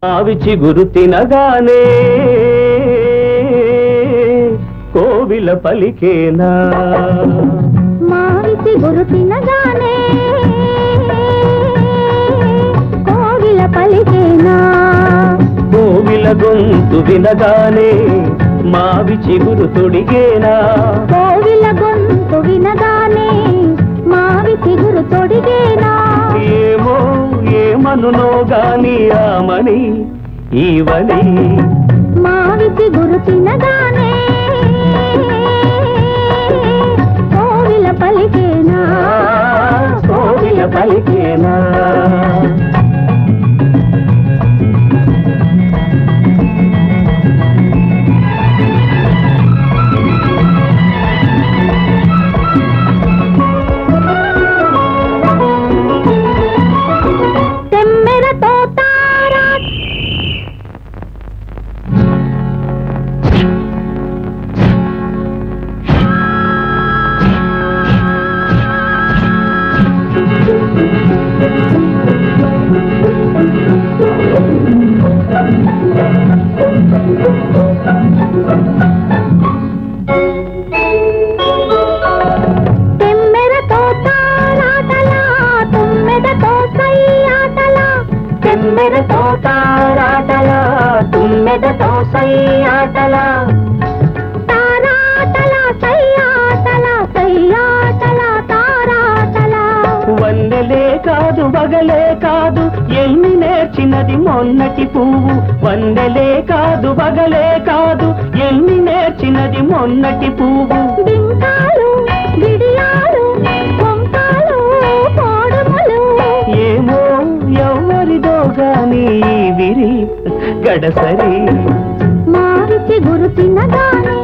ఆవి చిగురు తినగానే కోవిల పలికేనా మావిసి గురు తినగానే కోవిల పలికేనా కోవిల గొంతు వినగానే మావి చిగురు తొడిగేనా కోవిల గొంతు వినగానే మావి చిగురు తొడిగేనా ఏమో ఏమనునో గాని ఆమని ఈవని మావి చిగురు తినగానే కోవిల పలికేనా కోవిల పలికేనా తెమ్మెరతో తారా తెమ్మెరతో తారాటలా తుమ్మెదతో సై ఆటలా తెమ్మెరతో తారాటలా తుమ్మెదతో సై ఆటలా తారాటలా సై ఆటలా సై ఆటలా తారాటలా వన్నెలే కాదు వగలే కాదు ఎన్ని నేర్చినది మొన్నటి పువ్వు వన్నెలే కాదు వగలే కాదు ఎన్ని నేర్చినది మొన్నటి పువ్వు బింకాలు బిడియాలు కొంకాలు కోడుములు ఏమో ఎవరిదో గాని ఈ విరి గడసరి మావిచి గురు తినగానే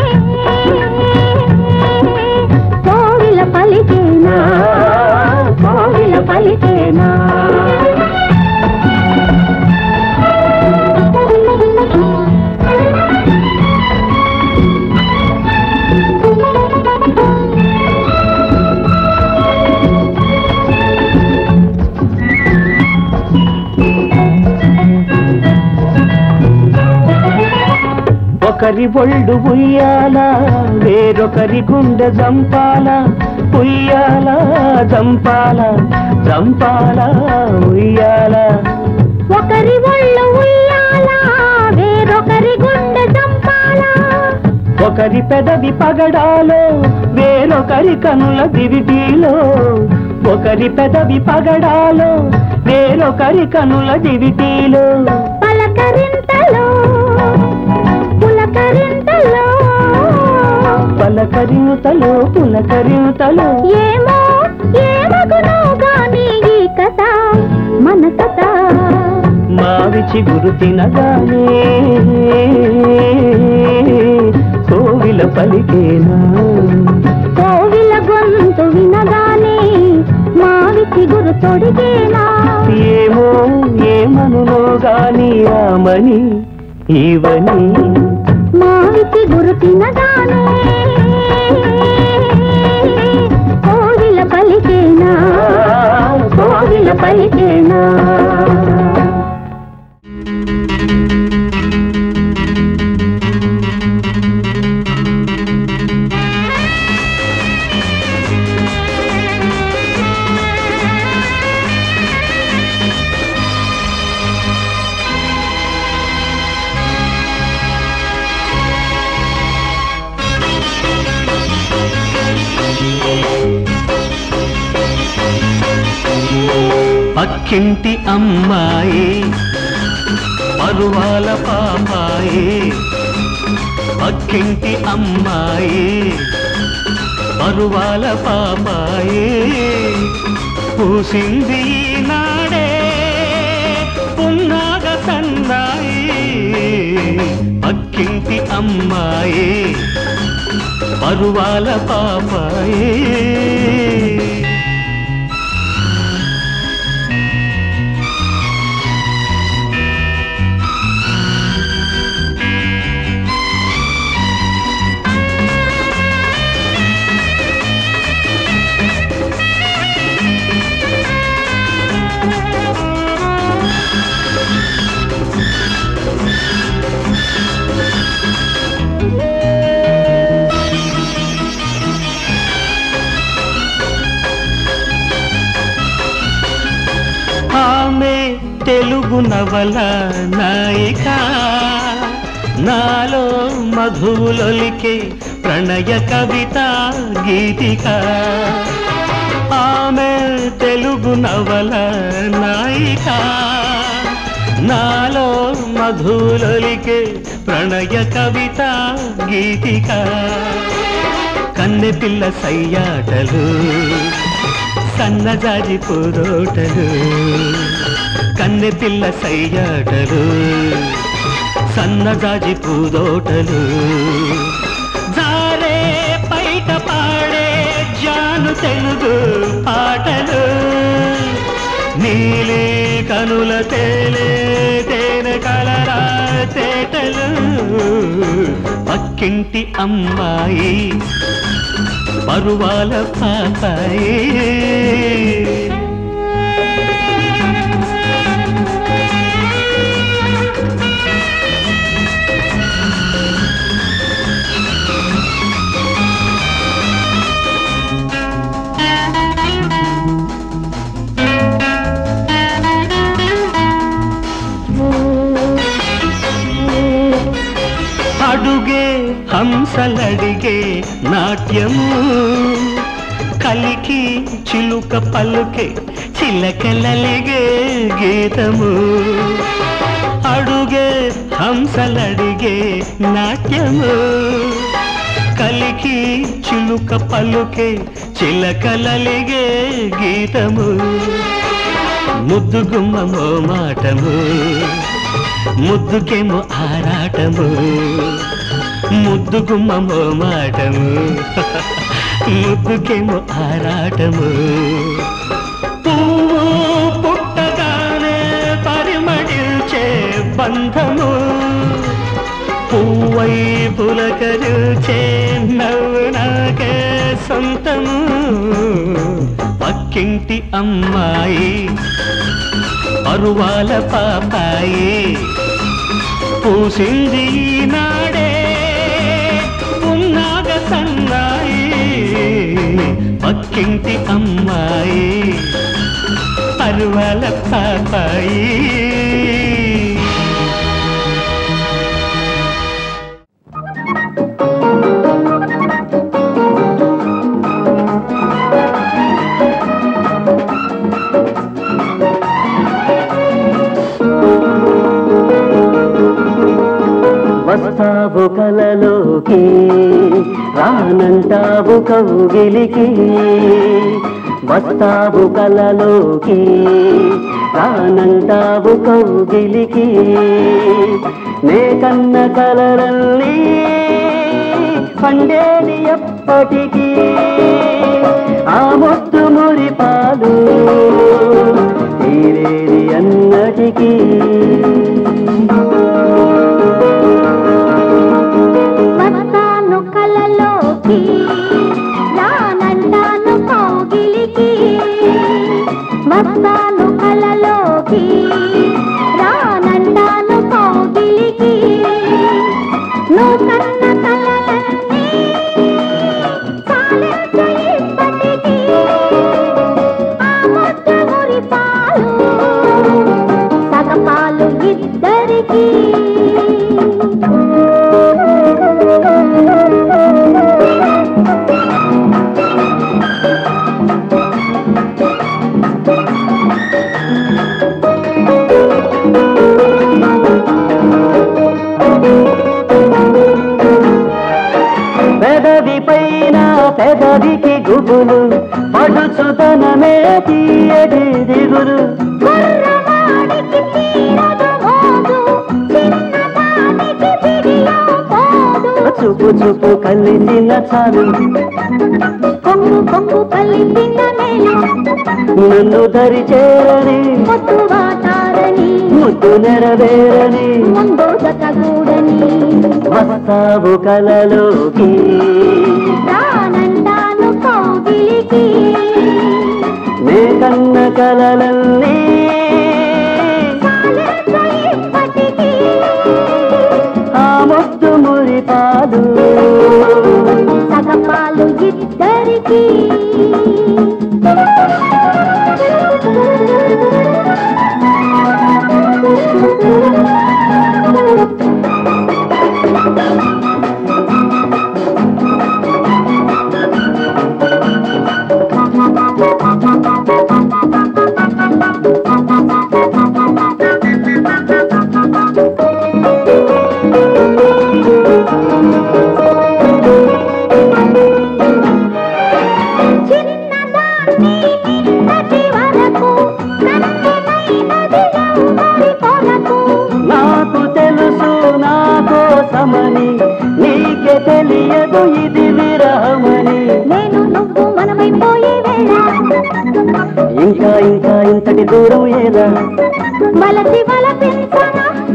కోవిల పలికేనా కోవిల పలికేనా ఒకరి ఒళ్ళు ఉయ్యాల వేరొకరి గుండె జంపాల ఉయ్యాల జంపాల జంపాల ఉయ్యాల ఒకరి ఒళ్ళు ఉయ్యాల వేరొకరి గుండె చంపాల ఒకరి పెదవి పగడాలో వేరొకరి కనుల దివిటీలో ఒకరి పెదవి పగడాలో వేరొకరి కనుల దివిటీలో పలకరింతలో పులకరింతలో పలకరింతలో పులకరింతలో ఏమో ఏమగునో గాని ఈ కథ మన కథ మావి చిగురు తినగానే కోవిల పలికేనా కోవిల గొంతు వినగానే మావి చిగురు తొడిగేనా ఏమో ఏమనునో గాని రామని ఈవని మావి చిగురు తినగానే కోవిల పలికేనా కోవిల పలికేనా పక్కింటి అమ్మాయి పరువాల పాపాయి పక్కింటి అమ్మాయి పరువాల పాపాయి పూసింది నాడే పున్నాగ సన్నాయి పక్కింటి అమ్మాయి పరువాల పాపాయి తెలుగు నవల నాయిక నాలో మధువులొలికే ప్రణయ కవిత గీతిక ఆమె తెలుగు నవల నాయిక నాలో మధువులొలికే ప్రణయ కవిత గీతిక కన్నె పిల్ల సయ్యాటలు సన్నజాజి పూదోటలు కన్నె పిల్ల సయ్యాటలు సన్నజాజి పూదోటలు జారే పైట పాడే జాను తెలుగు పాటలు నీలి కనుల తేలే తేనె కలరా తేటలు పక్కింటి అమ్మాయి పరువాల పాపాయి అడుగే హంసలడిగే నాట్యము కలికి చిలుక పలుకే చిలకలలిగే గీతము అడుగే హంసలడిగే నాట్యము కలికి చిలుక పలుకే చిలకలలిగే గీతము ముద్దుగుమ్మమో మాటము ముద్దుకేమో ఆరాటము ముద్దుగుమ్మమో మాటము ముద్దుకేమో ఆరాటము పువ్వు పుట్టగానే పరిమళించే బంధము పువ్వై పులకరుచే నవ్వు నాకే సొంతము పక్కింటి అమ్మాయి పరువాల పాపాయి పూసింది నాడే పున్నాగ సన్నాయి పక్కింటి అమ్మాయి పరువాల పాపాయి వస్తావు కలలోకి రానంటావు కౌగిలికి వస్తావు కలలోకి రానంటావు కౌగిలికి నే కన్న కలరల్లి పండేది ఎప్పటికీ ఆ మొత్తు మురి పాలు తీరేది అన్నటికీ వస్తాను కలలోకి రానంటాను కౌగిలికి వస్తాను కలలోకి రానంటాను కౌగిలికి నువ్వు కన్న కలలన్నీ చాలించు ఇప్పటికీ ఆ ముద్ద మురి పాలు సగపాలు ఇద్దరికీ పెదవి పైన పెదవికి గుబులు పడుచుతనమే తీయది దిగులు కుర్రవాడికి తీరదు మోజు, చిన్నదానికి పిడియం పోదు. చూపు చూపు కలిసిన చాలు కొంగు కొంగు కలిసిన మేలు నన్ను దరి చేరని ముద్దు వాటారని ముద్దు నెరవేరని ముందు జతగూడని వస్తావు కలలోకి రానంటాను కౌగిలికి నే కన్న కలలన్నీ చాలించు ఇప్పటికీ ఆ మొత్తు మురి పాలు సగపాలు ఇద్దరికీ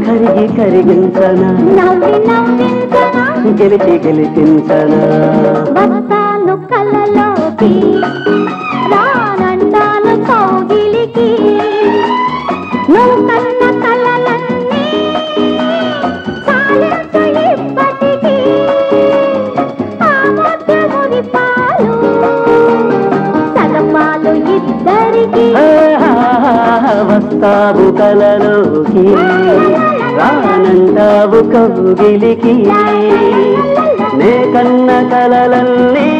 కరిగి కరిగించనా నవ్వి నవ్వించనా గెలిచి గెలిపించనా వస్తాను కళ్ళలోకి రానంటాను కౌగిలికి నువ్వు కన్న కలలన్నీ చాలించు ఇప్పటికీ ఆ ముద్ద మురి పాలు సగపాలు ఇద్దరికి ఆహాహా, వస్తావు కలలోకి రానంటావు కౌగిలికి నే కన్న కలలన్నీ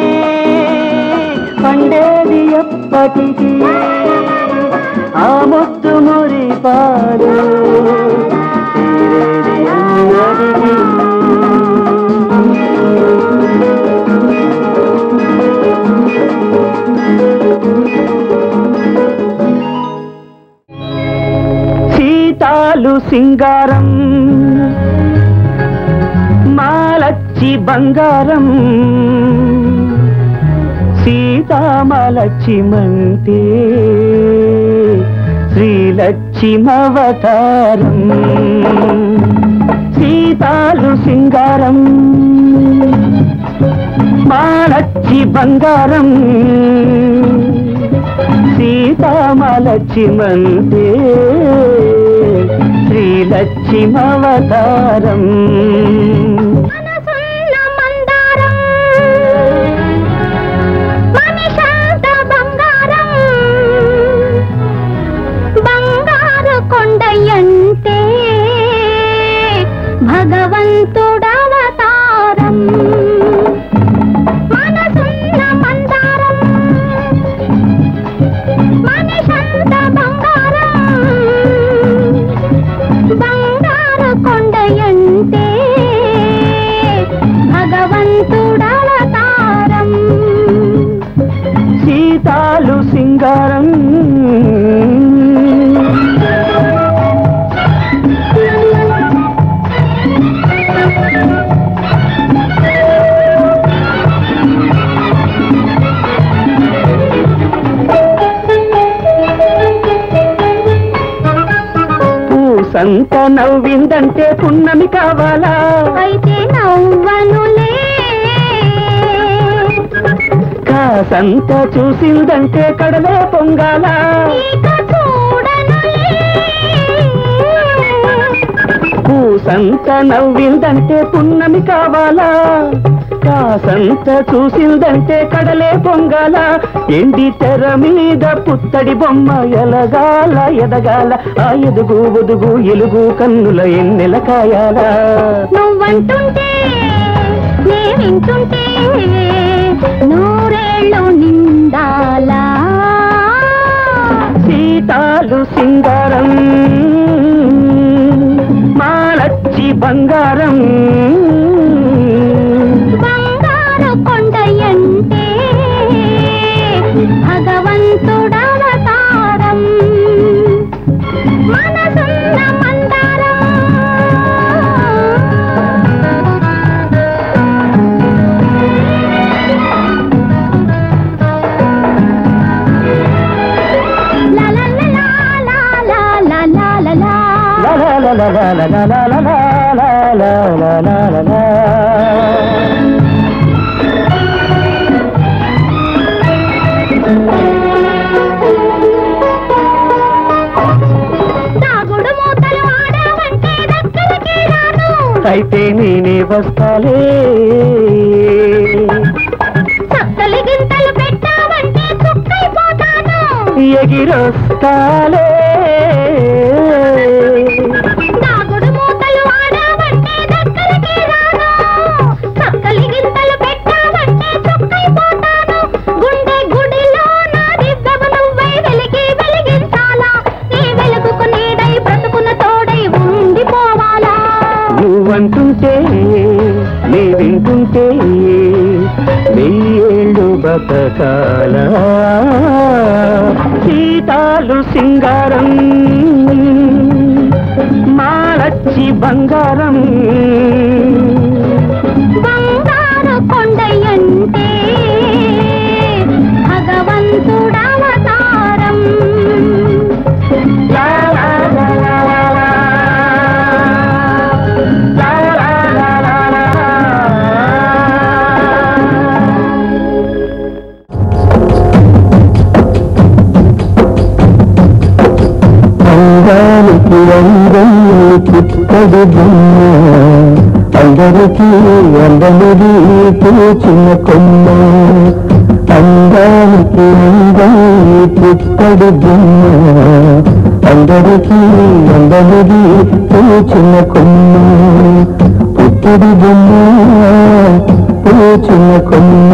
పండేది ఎప్పటికీ ఆ ముత్తు మురి పాలు తీరేది అన్నదికి సీతాలు సింగారం మాలచ్చి బంగారం సీతామలక్ష్మంతే శ్రీలక్ష్మవతారం సీతాలు సింగారం మాలచ్చి బంగారం సీతామలక్ష్మంతే శ్రీలక్ష్మవతారం మనసున్న మందారం మనిషంత బంగారం బంగారు కొండయంటే భగవంతుడవతారం మనసున్న మందారం మనిషంత బంగారం బంగారు కొండయంటే భగవంతుడవతారం సీతాలు సింగారం పూసంత నవ్విందంటే పున్నమి కావాలా అయితే నవ్వనులే కాసంత చూసిందంటే కడలే పొంగాలా ఇక చూడనులే పూసంత నవ్విందంటే పున్నమి కావాలా కాసంత చూసిందంటే కడలే పొంగాల ఎండి తెర మీద పుత్తడి బొమ్మ ఎలగాల ఎదగాల ఆ ఎదుగు ఒదుగు ఎలుగు కన్నుల ఎన్నెల కాయాల నువ్వంటుంటే నే వింటుంటే నూరేళ్ళు నిండాలా సీతాలు సింగారం మాలచ్చి బంగారం బంగారు కొండయంటే భగవంతుడవతారం మనసున్న మందారం లా లా లా లా లా లా లా లా లా. లా లా లా లా లా లా లా లా లా లా లా లా లా లా లా. దాగుడు మూతలు ఆడావంటే దగ్గరికి రాను అయితే నేనే వస్తాలే చక్కలి గింతలు పెట్టావంటే చుక్కైపోతాను ఎగిరొస్తాలే దాగుడు మూతలు ఆడావంటే దగ్గరికి రాను చక్కలి గింతలు పెట్టావంటే చుక్కైపోతాను గుండె గుడిలో నా దివ్యము నువ్వై వెలిగి వెలిగించాలా నీ వెలుగుకు నీడై బ్రతుకున తోడై ఉండిపోవాలా నువ్వంటుంటే నీ వింటుంటే వెయ్యేళ్ళు బతకాల సీతాలు సింగారం మాలచ్చి బంగారం బంగారు కొండయంటే భగవంతుడవతారం లా లా లా లా లా లా. అందానికి అందం చిత్తడి బొమ్మ అందరికీ అందమిది పూచిన కొమ్మ అందానికి అందం చిత్తడి బొమ్మ అందరికీ అందమిది పూచిన కొమ్మ పుత్తడి బొమ్మ పూచిన కొమ్మ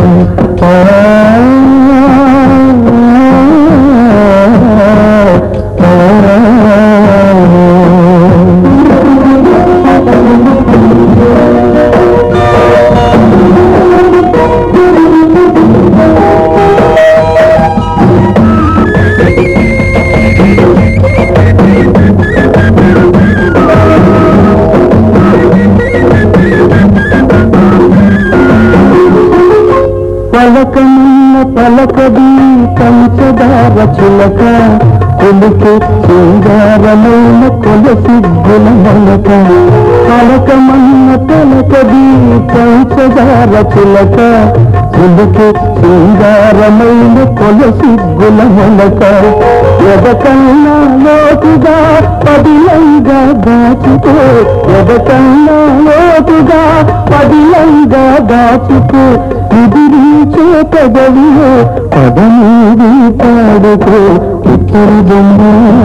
పలకమున్న పలకది కంచదార చిలక కొలికి సింగారమైన కొలసిగ్గుల మొలక పలకమన్న పలకది కంచదార చిలక కొలికి సింగారమైన కొలసిగ్గుల మొలక ఎదకన్నా లోతుగా పదిలంగా దాచుకో ఎదకన్నా లోతుగా పదిలంగా దాచుకో ఎదిరించే పదవిలో పదమీది పాడుకో ఉత్తర బొమ్మ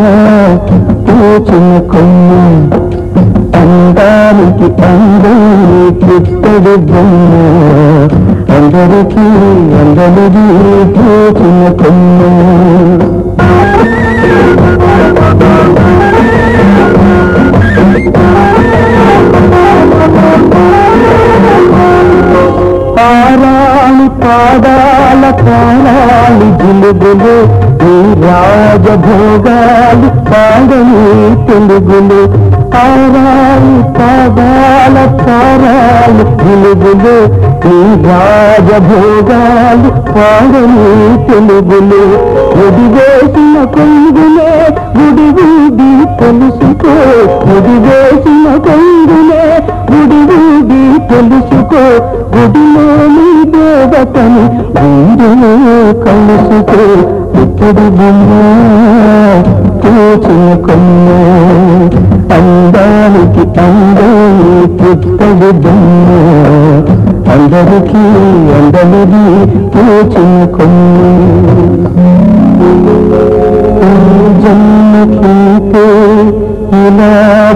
తోచిన కొమ్మ అందానికి అందాన్ని చిత్తడి బొమ్మ అందరికీ అందరిది తోచిన కొమ్మ పారాళి పాదాల పారాళి జిలుగులు ఈ రాజభోగాలు పాడని తెలుగులు పారాళి పాదాల పారాళి జిలుగులు ఈ రాజభోగాలు పాడని తెలుగులు ఒడివేసిన కొంగులే గుడి ఊడి తెలుసుకో ఒడివేసిన కొంగులే గుడి ఊడి తెలుసుకో గుడిలోని దేవతని గుండెలో కలుసుకో ఇక్కడి బొమ్మ తోచిన కొమ్మ అందానికి అందాన్ని పుట్టడి బొమ్మ అందరికీ అందరిది తోచిన కొమ్మ జన్మకీతే ఇలా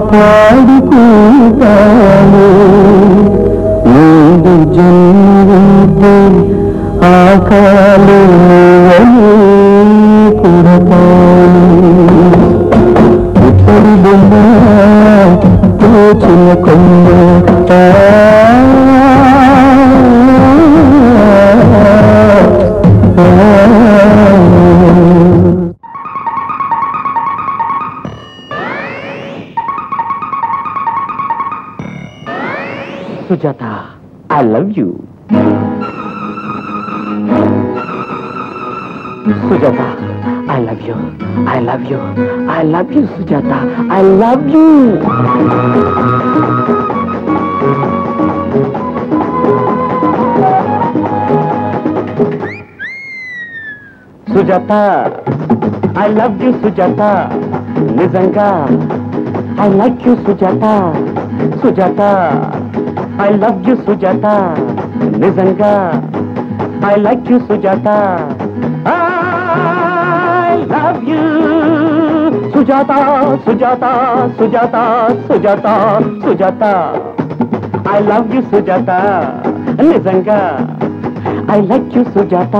పాడుకుంటాను ముందు జన్మవిద్య ఆకాలు కుడతాను ఇప్పుడు బొమ్మ తోచిన కొమ్మ Sujatha I love you Sujatha I love you I love you I love you Sujatha I love you Sujatha I love you Sujatha నిజంగా I like you Sujatha Sujatha I love you Sujatha నిజంగా I like you Sujatha I love you Sujatha Sujatha Sujatha Sujatha Sujatha I love you Sujatha నిజంగా I like you Sujatha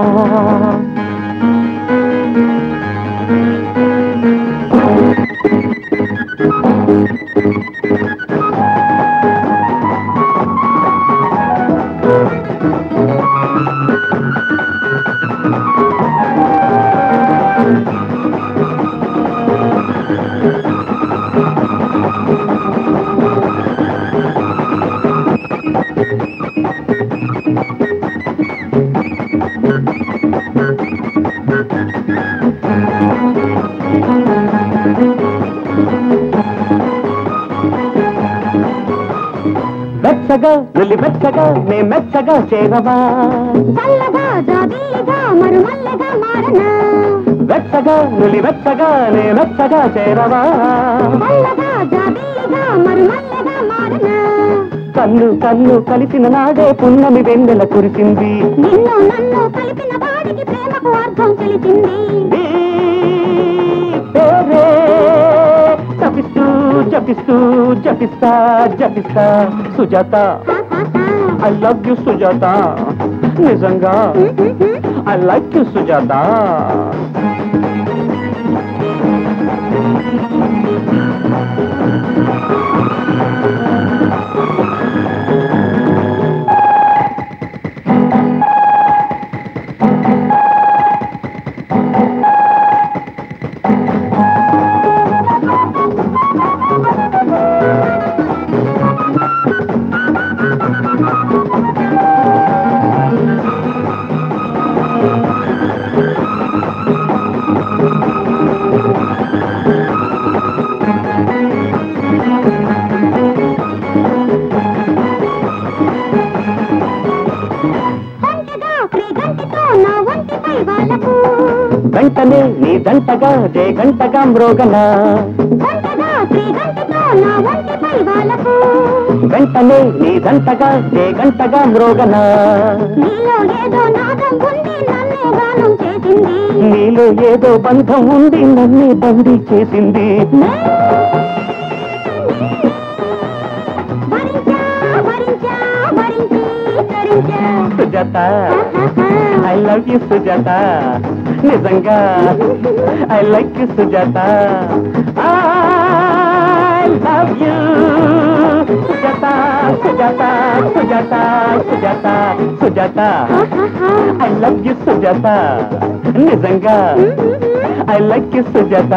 వెచ్చగా నులి వెచ్చగా నే మెచ్చగా చేరవా చల్లగా జాబీగా మరుమల్లగా మారనా వెచ్చగా నులి వెచ్చగా నే మెచ్చగా చేరవా చల్లగా జాబీగా మరుమల్లగా మారనా కన్ను కన్ను కలిసిన నాడే పున్నమి వెన్నెల కురిసింది నిన్ను నన్ను కలిపిన వాడికి ప్రేమకు అర్థం తెలిసింది ఈ పేరే జపిస్తూ జపిస్తూ జపిస్తా జపిస్తా Sujatha I love you Sujatha నిజంగా ఐ లైక్ యు సుజాత ఒంటగా క్రీగంటితో నా ఒంటిపై వాళ్ళకు వెంటనే నీ దంటగా జే గంటగా మ్రోగనా ఒంటగా క్రీగంటితో నా ఒంటిపై వాళ్ళకు వెంటనే నీ దంటగా జే గంటగా మ్రోగనా నీలో ఏదో నాదం ఉంది నన్నే గానం చేసింది నీలో ఏదో బంధం ఉంది నన్నే బందీ చేసింది వరించా వరించా వరించి తరించా Sujatha I love you Sujatha నిజంగా I like you Sujatha I love you Sujatha Sujatha Sujatha Sujatha Sujatha I love you Sujatha నిజంగా ఐ లైక్ యు సుజాత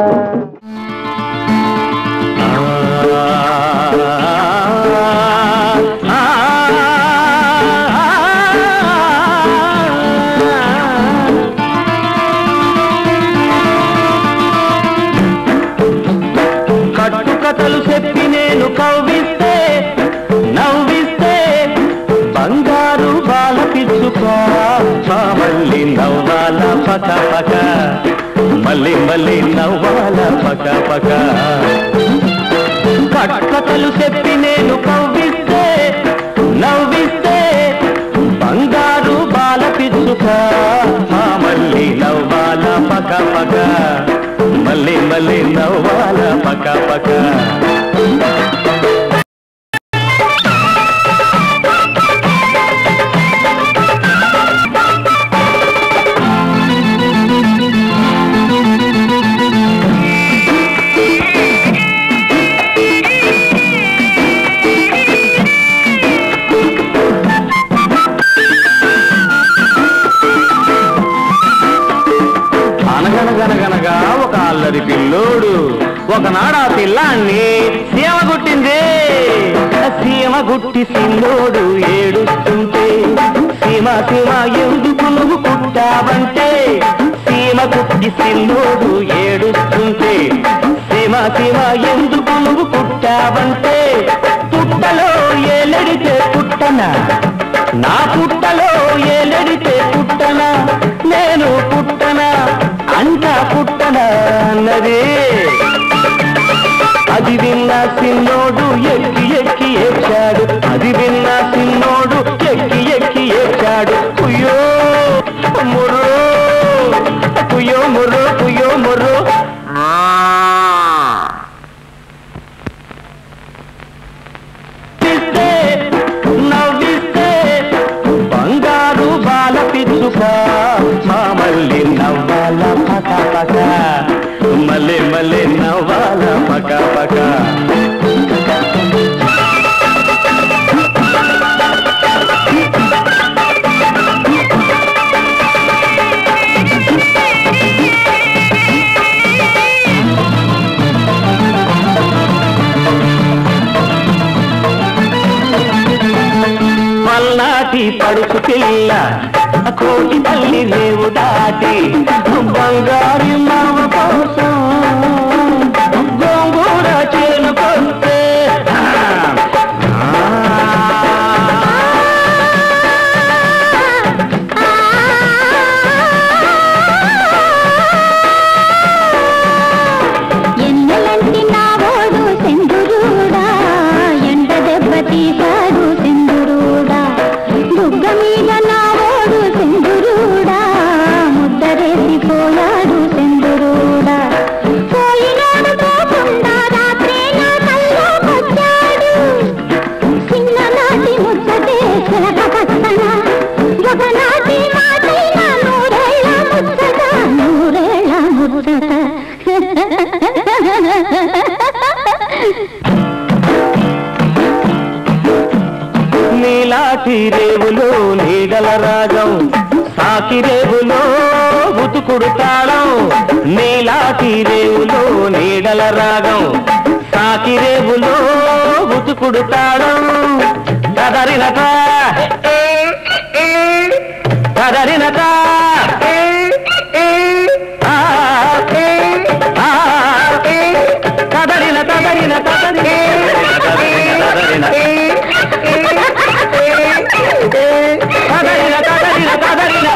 కట్టు కథలు చెప్పి నేను కవ్విస్తే నవ్విస్తే బంగారు బాల పిచ్చుక మళ్ళీ నవ్వాల పక పక మళ్ళీ మళ్ళీ నవ్వాల పక పక కట్కథలు చెప్పి నేను కవ్విస్తే నవ్విస్తే బంగారు బాల పిచ్చుక మళ్ళీ నవ్వాల పక పక మళ్ళీ మళ్ళీ నవ్వాల పక పక అనగనగనగనగా ఒక అల్లరి పిల్లోడు ఒకనాడు ఆ పిల్లాన్ని సీమ గుట్టింది సీమ గుట్టి సిల్లోడు ఏడుస్తుంటే సీమ సీమ ఎందుకు నువ్వు కుట్టావంటే సీమ గుట్టి సిల్లోడు ఏడుస్తుంటే సీమ సీమ ఎందుకు నువ్వు కుట్టావంటే పుట్టలో ఏలడితే పుట్టనా నా పుట్టలో ఏలడితే పుట్టనా నేను పుట్టనా అంట పుట్టనా అన్నది అది విన్న సిన్నోడు ఎక్కి ఎక్కి ఏడ్చాడు అది విన్న సిన్నోడు ఎక్కి ఎక్కి ఏడ్చాడు కుయ్యో ముర్రో కుయ్యో ముర్రో కుయ్యో ముర్రో నవ్విస్తే, నవ్విస్తే బంగారు బాల పిచ్చుక మా మళ్ళీ నవ్వాల పక పక మళ్ళీ మళ్ళీ నవ్వాల పక పక పల్నాటి పడుచు పిల్ల కోటి తల్లి రేవు దాటి బంగారు మామ కోసం గోంగూర చేనుకొస్తే నీలాటి రేవులో నీడల రాగం సాకి రేవులో ఉతుకుడు తాళం నీలాటి రేవులో నీడల రాగం సాకి రేవులో ఉతుకుడు తాళం కదరినట కదరినట ఆ, ఆ, కదరిన కదరిన కదరిన కదరిన కదరిన కదరిన కదరిన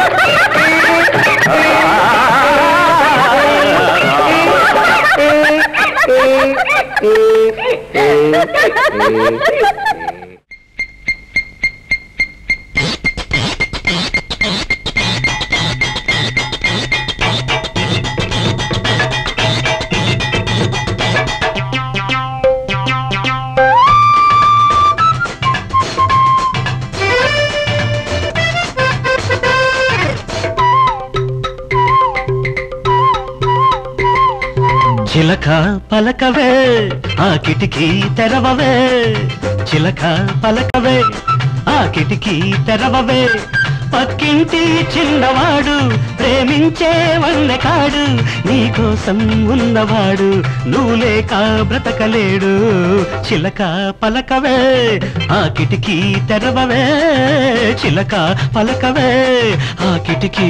చిలక పలకవే ఆ కిటికీ తెరవవే చిలక పలకవే ఆ కిటికీ తెరవవే పక్కింటి చిన్నవాడు ప్రేమించే కాడు నీకోసం ఉన్నవాడు నువ్వు లేక బ్రతకలేడు చిలక పలకవే ఆ కిటికీ తెరవవే చిలక పలకవే ఆ కిటికీ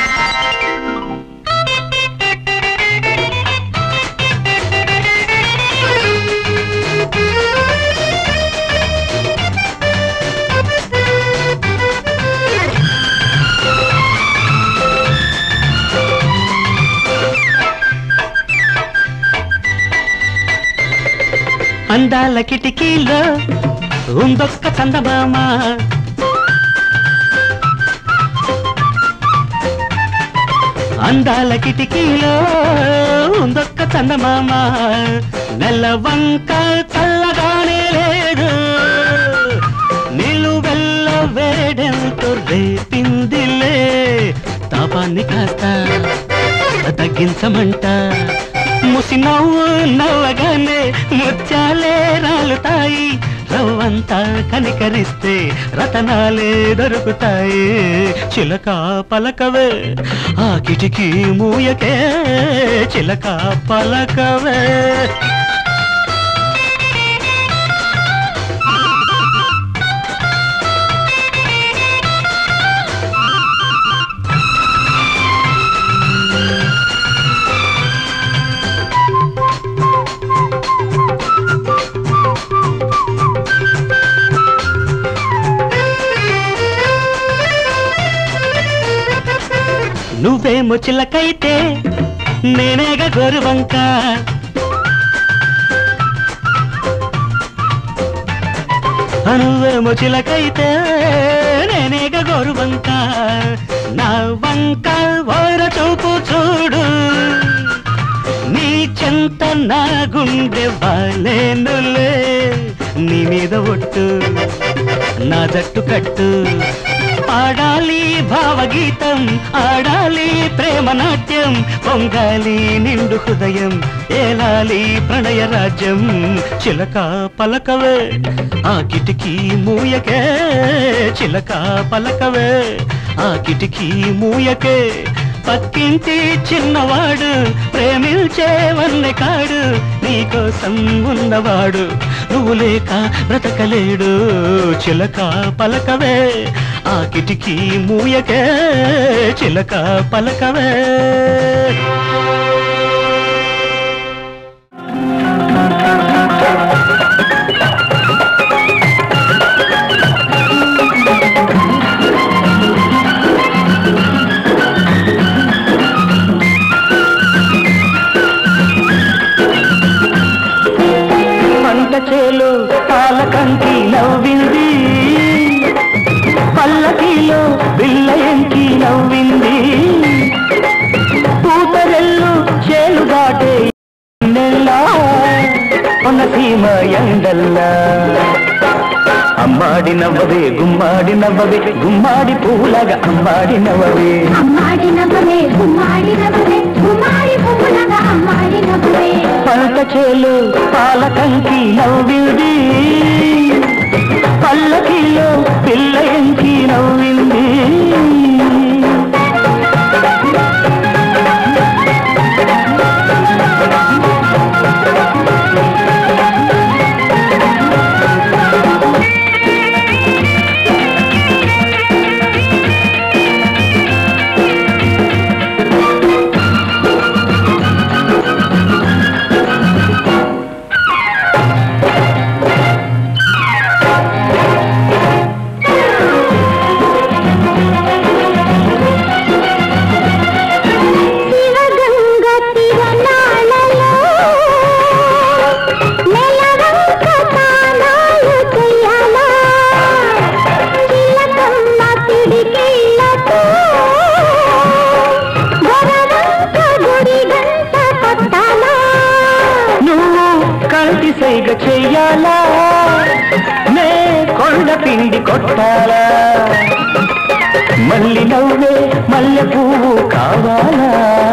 అందాల కిటికీలో ఉందొక్క చందమామ అందాల కిటికీలో ఉందొక్క చందమామ నెల వంక చల్లగానే లేదు నిలువెల్ల వేడెంతో రేపిందిలే తాపాన్ని కాస్త తగ్గించమంట ముసి నవ్వు నవ్వగానే ముత్యాలే రాలుతాయి రవ్వంతా కనికరిస్తే రతనాలే దొరుకుతాయి చిలక పలకవే ఆ కిటికీ మూయకే చిలక పలకవే నువ్వేమో చిలకైతే నేనేగ గోరువంక నువ్వేమో చిలకైతే నేనేగ గోరువంక నా వంక ఓర చూపు చూడు నీ చెంత నా గుండె బాలేనులే నీ మీద ఒట్టు నా జట్టు కట్టు పాడాలి భావగీతం ఆడాలి ప్రేమ నాట్యం పొంగాలి నిండు హృదయం ఏలాలి ప్రణయ రాజ్యం చిలక పలకవే ఆ కిటికీ మూయకే చిలక పలకవే ఆ కిటికీ మూయకే పక్కింటి చిన్నవాడు ప్రేమించే వన్నె కాడు నీకోసం ఉన్నవాడు నువ్వు లేక బ్రతకలేడు చిలక పలకవే ఆ కిటికీ మూయకే చిలక పలకవే పంట చేలు పాలకంకి నవ్వింది పల్లకిలో బిల్ల ఎంకి నవ్వింది పూతరెల్లు చేలు దాటే నెల్లా కొనసీమ ఎండల్లా అమ్మాడి నవ్వవే గుమ్మాడి నవ్వవే గుమ్మాడి పూలగా అమ్మాడి నవ్వవే అమ్మాడి నవ్వలే గుమ్మాడి నవ్వలే గుమ్మాడి పువ్వులగా అమ్మాడి నవ్వలే పంట చేలు పాలకంకి నవ్వింది పల్లకిలో నే కొండ పిండి కొట్టాలా మల్లి నవ్వే మల్లె పువ్వు కావాలా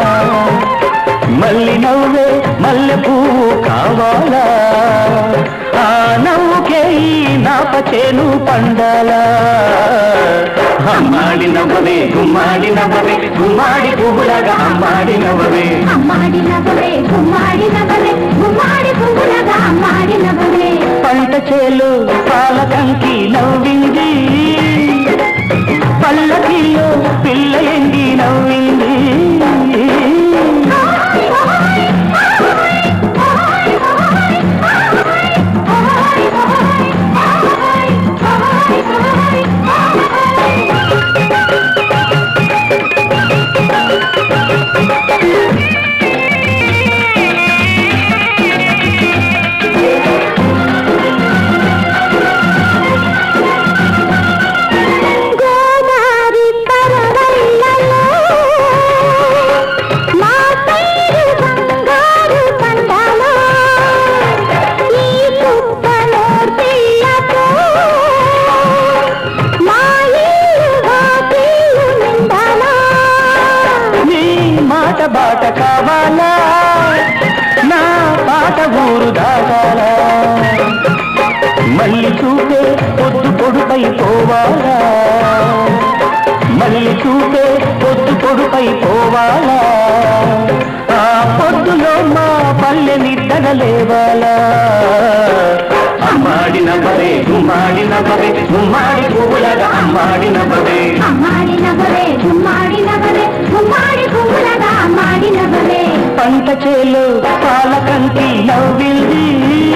మల్లి నవ్వే మల్లె పువ్వు కావాలా ఆ నవ్వుకే ఈ నాప చేను పండాలా అమ్మాడి నవ్వవే గుమ్మాడి నవ్వవే గుమ్మాడి పువ్వులాగా అమ్మాడి నవ్వవే అమ్మాడి నవ్వవే గుమ్మాడి నవ్వవే గుమ్మాడి పువ్వులగా అమ్మాడి నవ్వవే పంట చేలు పాలకంకి నవ్వింది పల్లకిలో పిల్ల ఎంగి నవ్వింది గోదారి పరవళ్ళలో మా పైరు బంగారు పండాలో ఈ పుట్టలో పిల్లతో మా ఇల్లు వాకిళ్ళు నిండాలో నీ మాట బాట కావాలా నా పాట ఊరు దాటాలా మళ్ళీ చూపే పొద్దు పొడుపై పోవాలా మళ్ళీ చూపే పొద్దు పొడుపై పోవాలా ఆ పొద్దులో మా పల్లె నిద్దన లేవాలా అమ్మాడి నవ్వవే గుమ్మాడి నవ్వవే గుమ్మాడి పువ్వులగా అమ్మాడి నవ్వవే అమ్మాడి నవ్వవే గుమ్మాడి నవ్వవే గుమ్మాడి పువ్వులగా అమ్మాడి నవ్వవే పంట చేలు పాలకంకి నవ్వింది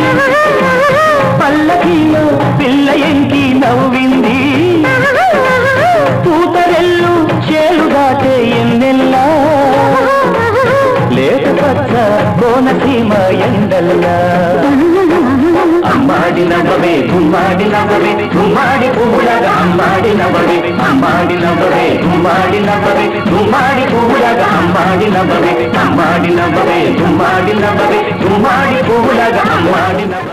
పల్లకిలో పిల్ల ఎంకి నవ్వింది పూతరెల్లు చేలు దాటే ఎన్నెల్లా లేత పచ్చ కోనసీమ ఎండల్లా అమ్మాడి నవ్వవే గుమ్మాడి నవ్వవే గుమ్మాడి పువ్వులగా అమ్మాడి నవ్వవే అమ్మాడి నవ్వవే గుమ్మాడి నవ్వవే గుమ్మాడి పువ్వులగా అమ్మాడి నవ్వవే అమ్మాడి నవ్వవే గుమ్మాడి నవ్వవే గుమ్మాడి పువ్వులగా అమ్మాడి నవ్వవే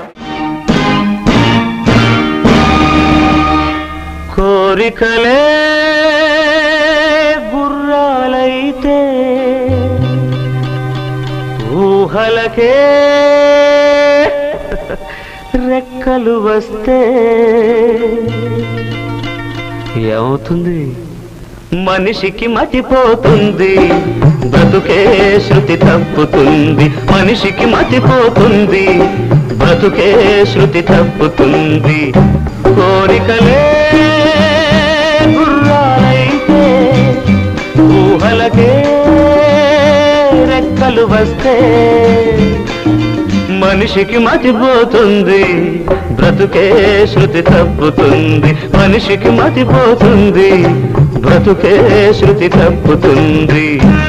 కోరికలే గుర్రాలైతే ఊహలకే రెక్కలు వస్తే ఏమవుతుంది మనిషికి మతిపోతుంది బ్రతుకే శృతి తప్పుతుంది మనిషికి మతిపోతుంది బ్రతుకే శృతి తప్పుతుంది కోరికలే గుర్రాలైతే ఊహలకే రెక్కలు వస్తే మనిషికి మతిపోతుంది బ్రతుకే శృతి తప్పుతుంది మనిషికి మతిపోతుంది బ్రతుకే శృతి తప్పుతుంది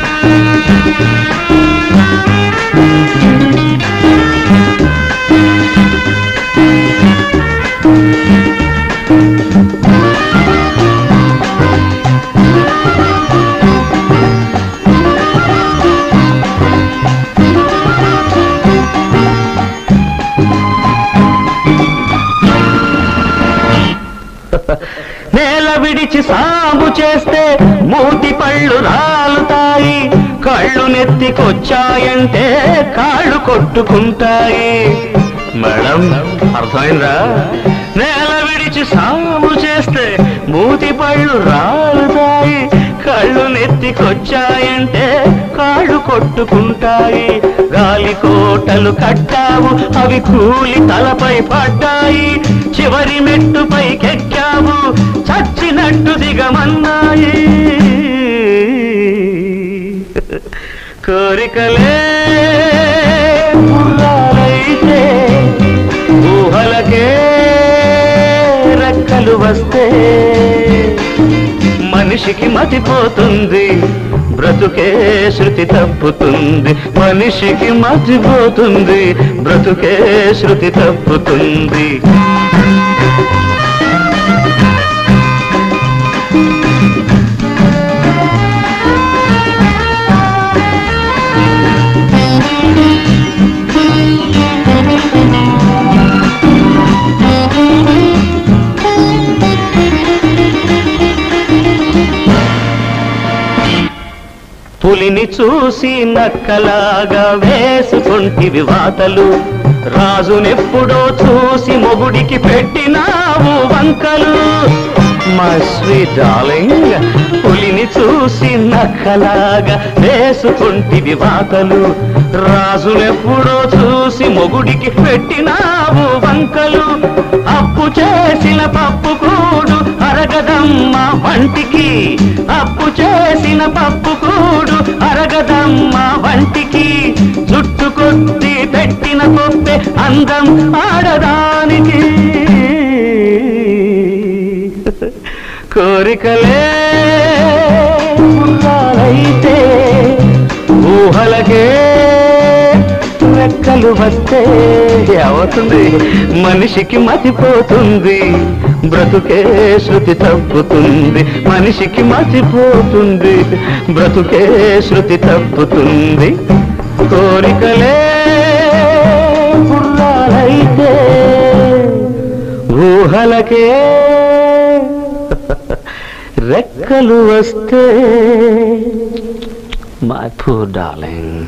నేల విడిచి సాగు చేస్తే మూతి పళ్ళు రాలుతాయి కళ్ళు నెత్తికొచ్చాయంటే కాళ్ళు కొట్టుకుంటాయి మేడం అర్థమైందా నేల విడిచి సాగు చేస్తే మూతి పళ్ళు రాలుతాయి కళ్ళు నెత్తికొచ్చాయంటే కాళ్ళు కొట్టుకుంటాయి గాలి కోటలు కట్టావు అవి కూలి తలపై పడ్డాయి చివరి మెట్టుపై కెక్కావు చచ్చినట్టు దిగమన్నాయి కోరికలే గుర్రాలైతే ఊహలకే రెక్కలు వస్తే మనిషికి మతిపోతుంది బ్రతుకే శృతి తప్పుతుంది మనిషికి మతిపోతుంది బ్రతుకే శృతి తప్పుతుంది పులిని చూసి నక్కలాగా వేసుకుంటివి వాతలు రాజునెప్పుడో చూసి మొగుడికి పెట్టినావు వంకలు మా స్వీట్ డార్లింగ్ పులిని చూసి నక్కలాగా వేసుకుంటివి వాతలు రాజునెప్పుడో చూసి మొగుడికి పెట్టినావు వంకలు అప్పు చేసిన పప్పు కూడు అరగదమ్మ వంటికి అప్పు చేసిన పప్పు కూడు అరగదమ్మ వంటికి జుట్టు కొద్ది పెట్టిన కొప్పే అందం ఆడదానికి కోరికలే గుర్రాలైతే ఊహలకే రెక్కలు వస్తే అవుతుంది మనిషికి మతిపోతుంది బ్రతుకే శృతి తప్పుతుంది మనిషికి మతిపోతుంది బ్రతుకే శృతి తప్పుతుంది కోరికలే గుర్రాలైతే ఊహలకే రెక్కలు వస్తే మై పూర్ డార్లింగ్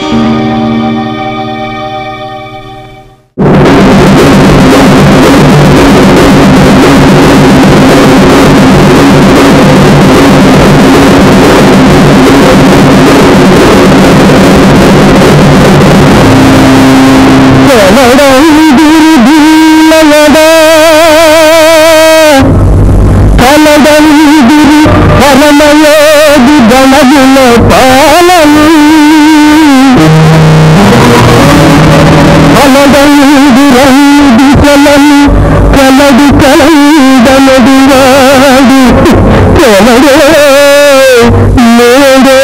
కలదందిరి పరమయోగి గణముల పాలను కలదందిరంది కలను కలడు కలందనడు వాడు కలడే నేడే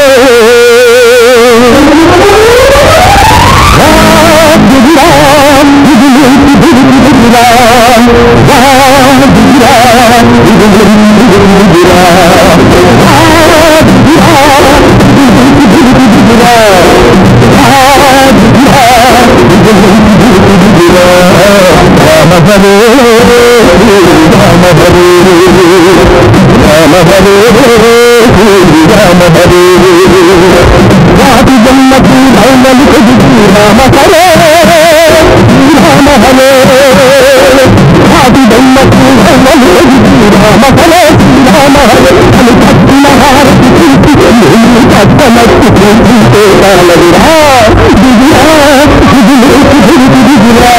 రామ హరే రామ హరే రామ హరే రామ హరే వాటి జన్మకు మౌనలు కొడుకు రామ హరే రామ హరే వాటి జన్మకు మౌనలు కొడుకు రామ హరే రామ హరే అని పట్టిన హారతి చూసి నేను పట్టనట్టు చూస్తుంటే కాలదురా దిగురా దిగులేసి దిగు దిగురా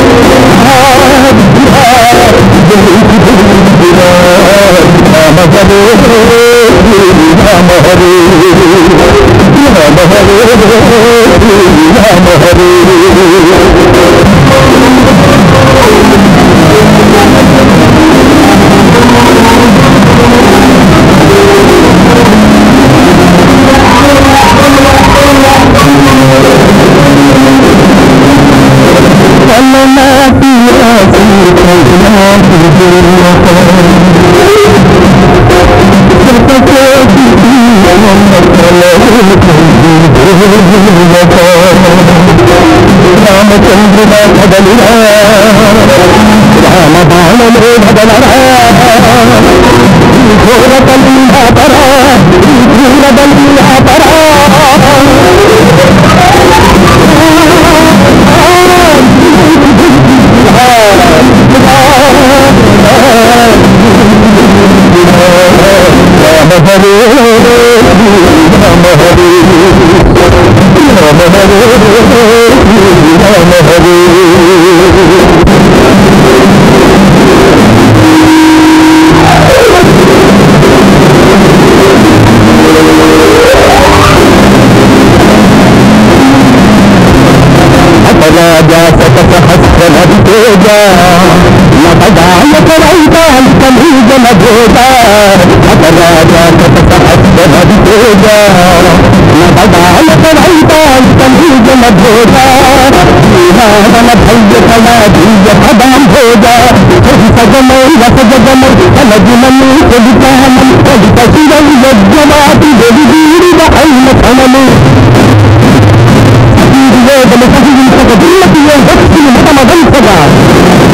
రామ హరే రామ హరే రామ హరే రామ హరే కలనాటి ఆసి కలనాటి రామచంద్రుడా కదలిరా రామ బాణలో బదలరా ఈ ఘోర కల్లాపరా ఈ క్రూర కల్లాపరా రామ హరే రామ హరే రామ హరే రామ హరే అపరాజా శత సహస్ర నవితేజ నవదాయక వైతాంత నీజన భోజ అపరాజా శత సహస్ర నవితేజ నవదాయక వైతాంత నీజన భోజ శ్రీరామన భవ్య కళా దివ్య పదాం భోజ సగమై రసజగమై కలగుణము కొలితామం కలిత శివం యజ్ఞవాటి వెలిగీరిన అయిన కణము వేదము సహించక దిల్లకి ఏ వ్యక్తిని మతమదంతగా